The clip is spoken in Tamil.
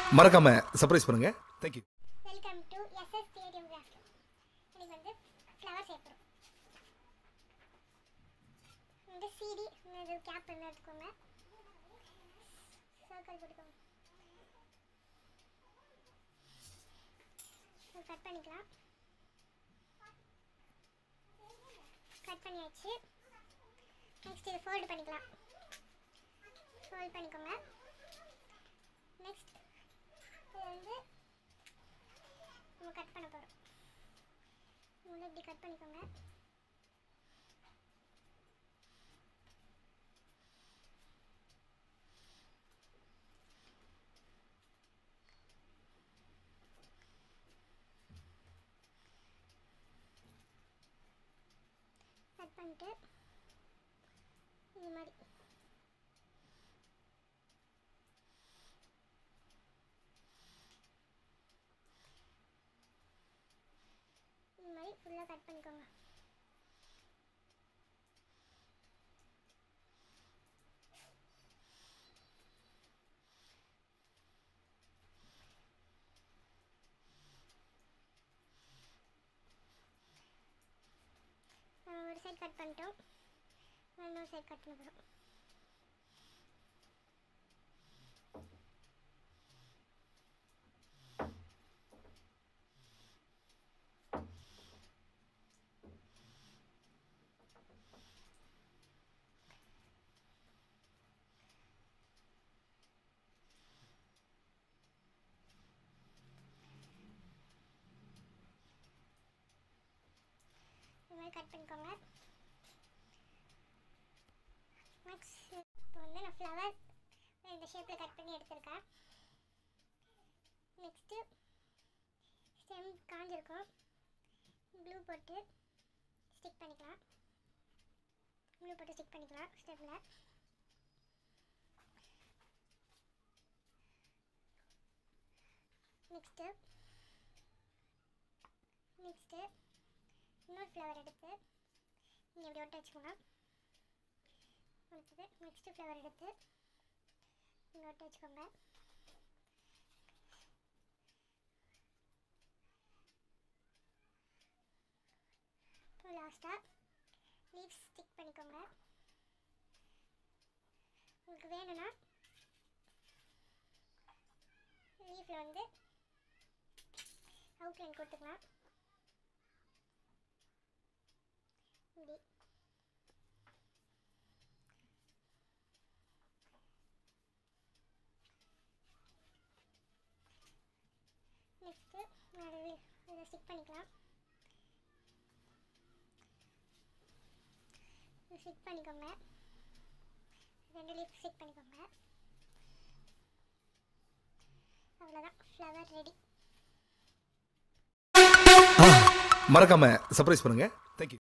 மறக்காம சர்ப்ரைஸ் பண்ணுங்க thank you welcome to S S creative craft இன்னைக்கு வந்து ஃப்ளவர் சேர்க்குறோம் இந்த சிடி இது கேப் பண்ணி எடுத்துக்கோங்க சர்க்கிள் போட்டுக்கோங்க கட் பண்ணிக்கலாம் கட் பண்ணியாச்சு நெக்ஸ்ட் இது ஃபோல்டு பண்ணிக்கலாம் ஃபோல்ட் பண்ணிக்கோங்க நெக்ஸ்ட் இது வந்து நம்ம கட் பண்ண போகிறோம் முதல்ல இப்படி கட் பண்ணிக்கோங்க கட் பண்ணிட்டு இது மாதிரி இந்த மாதிரி ஃபுல்லாக கட் பண்ணிக்கோங்க நம்ம ஒரு சைடு கட் பண்ணிட்டோம் இன்னொரு சைடு கட் பண்ண போகிறோம் இந்த மாதிரி கட் பண்ணிக்கோங்க நெக்ஸ்ட் இப்போ வந்து நான் ஃப்ளவர் இந்த ஷேப்பில் கட் பண்ணி எடுத்திருக்கேன் நெக்ஸ்ட்டு ஸ்டெம் காஞ்சிருக்கும் க்ளூ போட்டு ஸ்டிக் பண்ணிக்கலாம் க்ளூ போட்டு ஸ்டிக் பண்ணிக்கலாம் ஸ்டெம்மில் நெக்ஸ்ட்டு நெக்ஸ்ட்டு இன்னொரு ஃப்ளவர் எடுத்து இங்கே இப்படி ஒட்ட வச்சுக்கோங்க அடுத்தது நெக்ஸ்ட்டு ஃப்ளவர் எடுத்து இங்கே ஒட்ட வச்சுக்கோங்க இப்போ லாஸ்ட்டாக லீவ்ஸ் ஸ்டிக் பண்ணிக்கோங்க உங்களுக்கு வேணும்னா லீஃபில் வந்து அவுட்லைன் கொடுத்துக்கலாம் இப்படி நெக்ஸ்ட்டு இதை ஸ்டிக் பண்ணிக்கலாம் ஸ்டிக் பண்ணிக்கோங்க ரெண்டு லீஃப் ஸ்டிக் பண்ணிக்கோங்க அவ்வளோதான் ஃப்ளவர் ரெடி மறக்காம சர்ப்ரைஸ் பண்ணுங்க தேங்க்யூ